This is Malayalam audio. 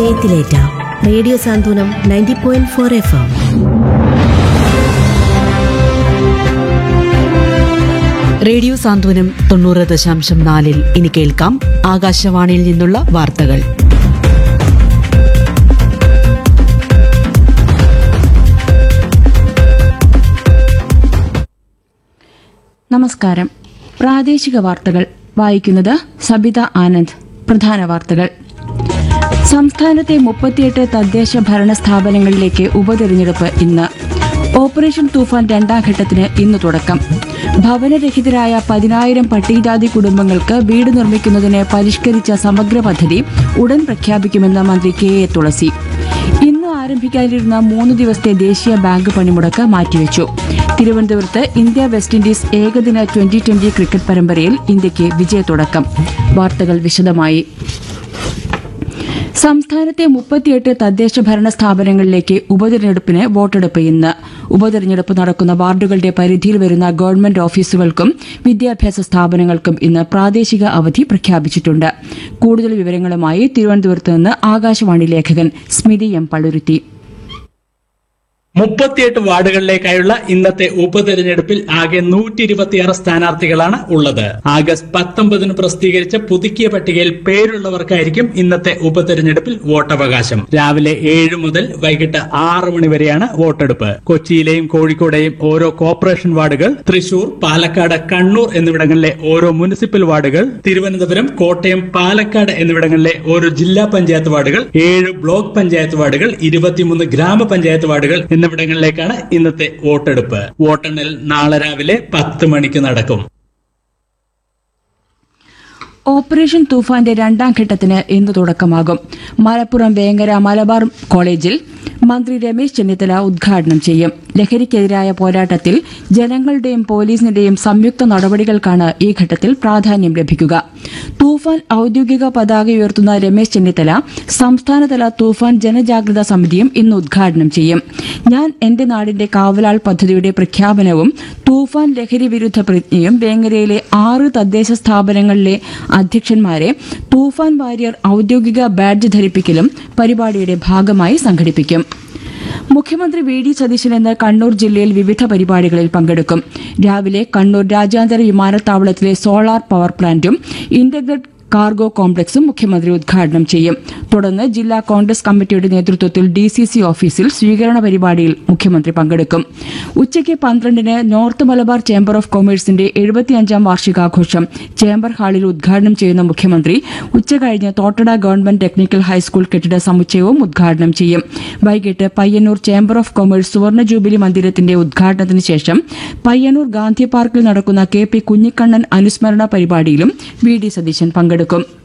ഹൃദയത്തിലേറ്റ radio Santhwanam ninety point four F M radio Santhwanam തൊണ്ണൂറ് ദശാംശം നാലിൽ ഇനി കേൾക്കാം ആകാശവാണിയിൽ നിന്നുള്ള വാർത്തകൾ നമസ്കാരം പ്രാദേശിക വാർത്തകൾ വായിക്കുന്നത് സബിത ആനന്ദ് പ്രധാന വാർത്തകൾ സംസ്ഥാനത്തെ മുപ്പത്തിയെട്ട് തദ്ദേശ ഭരണ സ്ഥാപനങ്ങളിലേക്ക് ഉപതെരഞ്ഞെടുപ്പ് ഇന്ന് ഓപ്പറേഷൻ തൂഫാൻ രണ്ടാം ഘട്ടത്തിന് ഇന്ന് തുടക്കം ഭവനരഹിതരായ പതിനായിരം പട്ടികജാതി കുടുംബങ്ങൾക്ക് വീട് നിർമ്മിക്കുന്നതിന് പരിഷ്കരിച്ച സമഗ്ര പദ്ധതി ഉടൻ പ്രഖ്യാപിക്കുമെന്ന് മന്ത്രി കെ എ തുളസി ഇന്ന് ആരംഭിക്കാനിരുന്ന മൂന്ന് ദിവസത്തെ ദേശീയ ബാങ്ക് പണിമുടക്ക് മാറ്റിവെച്ചു തിരുവനന്തപുരത്ത് ഇന്ത്യ വെസ്റ്റ് ഇൻഡീസ് ഏകദിന ട്വന്റി ട്വന്റി ക്രിക്കറ്റ് പരമ്പരയിൽ ഇന്ത്യയ്ക്ക് വിജയത്തുടക്കം വാർത്തകൾ വിശദമായി സംസ്ഥാനത്തെ മുപ്പത്തിയെട്ട് തദ്ദേശ ഭരണ സ്ഥാപനങ്ങളിലേക്ക് ഉപതെരഞ്ഞെടുപ്പിന് വോട്ടെടുപ്പ് ഇന്ന് ഉപതെരഞ്ഞെടുപ്പ് നടക്കുന്ന വാർഡുകളുടെ പരിധിയിൽ വരുന്ന ഗവൺമെന്റ് ഓഫീസുകൾക്കും വിദ്യാഭ്യാസ സ്ഥാപനങ്ങൾക്കും ഇന്ന് പ്രാദേശിക അവധി പ്രഖ്യാപിച്ചിട്ടുണ്ട് കൂടുതൽ വിവരങ്ങളുമായി തിരുവനന്തപുരത്ത് നിന്ന് ആകാശവാണി ലേഖകൻ സ്മിതി എം പള്ളുരുത്തി മുപ്പത്തിയെട്ട് വാർഡുകളിലേക്കായുള്ള ഇന്നത്തെ ഉപതെരഞ്ഞെടുപ്പിൽ ആകെ നൂറ്റി ഇരുപത്തിയാറ് സ്ഥാനാർത്ഥികളാണ് ഉള്ളത് ആഗസ്റ്റ് പത്തൊമ്പതിന് പ്രസിദ്ധീകരിച്ച പുതുക്കിയ പട്ടികയിൽ പേരുള്ളവർക്കായിരിക്കും ഇന്നത്തെ ഉപതെരഞ്ഞെടുപ്പിൽ വോട്ടവകാശം രാവിലെ ഏഴ് മുതൽ വൈകിട്ട് ആറ് മണി വരെയാണ് വോട്ടെടുപ്പ് കൊച്ചിയിലെയും കോഴിക്കോടെയും ഓരോ കോർപ്പറേഷൻ വാർഡുകൾ തൃശൂർ പാലക്കാട് കണ്ണൂർ എന്നിവിടങ്ങളിലെ ഓരോ മുനിസിപ്പൽ വാർഡുകൾ തിരുവനന്തപുരം കോട്ടയം പാലക്കാട് എന്നിവിടങ്ങളിലെ ഓരോ ജില്ലാ പഞ്ചായത്ത് വാർഡുകൾ ഏഴ് ബ്ലോക്ക് പഞ്ചായത്ത് വാർഡുകൾ ഇരുപത്തിമൂന്ന് ഗ്രാമപഞ്ചായത്ത് വാർഡുകൾ എന്നിവിടങ്ങളിലേക്കാണ് ഇന്നത്തെ വോട്ടെടുപ്പ് വോട്ടെണ്ണൽ നാളെ രാവിലെ പത്ത് മണിക്ക് നടക്കും ഓപ്പറേഷൻ തൂഫാന്റെ രണ്ടാം ഘട്ടത്തിന് ഇന്ന് തുടക്കമാകും മലപ്പുറം വേങ്ങര മലബാർ കോളേജിൽ മന്ത്രി രമേശ് ചെന്നിത്തല ഉദ്ഘാടനം ചെയ്യും ലഹരിക്കെതിരായ പോരാട്ടത്തിൽ ജനങ്ങളുടെയും പോലീസിന്റെയും സംയുക്ത നടപടികൾക്കാണ് ഈ ഘട്ടത്തിൽ പ്രാധാന്യം ലഭിക്കുക തൂഫാൻ ഔദ്യോഗിക പതാക ഉയർത്തുന്ന രമേശ് ചെന്നിത്തല സംസ്ഥാനതല തൂഫാൻ ജനജാഗ്രതാ സമിതിയും ഇന്ന് ഉദ്ഘാടനം ചെയ്യും ഞാൻ എന്റെ നാടിന്റെ കാവലാൾ പദ്ധതിയുടെ പ്രഖ്യാപനവും തൂഫാൻ ലഹരി വിരുദ്ധ പ്രതിജ്ഞയും വേങ്ങരയിലെ ആറ് തദ്ദേശ സ്ഥാപനങ്ങളിലെ അധ്യക്ഷന്മാരെ തൂഫാൻ വാരിയർ ഔദ്യോഗിക ബാഡ്ജ് ധരിപ്പിക്കലും പരിപാടിയുടെ ഭാഗമായി സംഘടിപ്പിക്കും മുഖ്യമന്ത്രി വി ഡി സതീശൻ ഇന്ന് കണ്ണൂർ ജില്ലയിൽ വിവിധ പരിപാടികളിൽ പങ്കെടുക്കും രാവിലെ കണ്ണൂർ രാജ്യാന്തര വിമാനത്താവളത്തിലെ സോളാർ പവർ പ്ലാന്റും ഇന്റഗ്രേറ്റ് കാർഗോ കോംപ്ലക്സും മുഖ്യമന്ത്രി ഉദ്ഘാടനം ചെയ്യും തുടർന്ന് ജില്ലാ കോൺഗ്രസ് കമ്മിറ്റിയുടെ നേതൃത്വത്തിൽ ഡി സി സി ഓഫീസിൽ സ്വീകരണ പരിപാടിയിൽ മുഖ്യമന്ത്രി പങ്കെടുക്കും ഉച്ചയ്ക്ക് പന്ത്രണ്ടിന് നോർത്ത് മലബാർ ചേംബർ ഓഫ് കൊമേഴ്സിന്റെ എഴുപത്തിയഞ്ചാം വാർഷികാഘോഷം ചേംബർ ഹാളിൽ ഉദ്ഘാടനം ചെയ്യുന്ന മുഖ്യമന്ത്രി ഉച്ചകഴിഞ്ഞ് തോട്ടട ഗവൺമെന്റ് ടെക്നിക്കൽ ഹൈസ്കൂൾ കെട്ടിട സമുച്ചയവും ഉദ്ഘാടനം ചെയ്യും വൈകിട്ട് പയ്യന്നൂർ ചേംബർ ഓഫ് കൊമേഴ്സ് സുവർണ ജൂബിലി മന്ദിരത്തിന്റെ ഉദ്ഘാടനത്തിന് ശേഷം പയ്യന്നൂർ ഗാന്ധി പാർക്കിൽ നടക്കുന്ന കെ പി കുഞ്ഞിക്കണ്ണൻ അനുസ്മരണ പരിപാടിയിലും വി ഡി സതീശൻ പങ്കെടുക്കും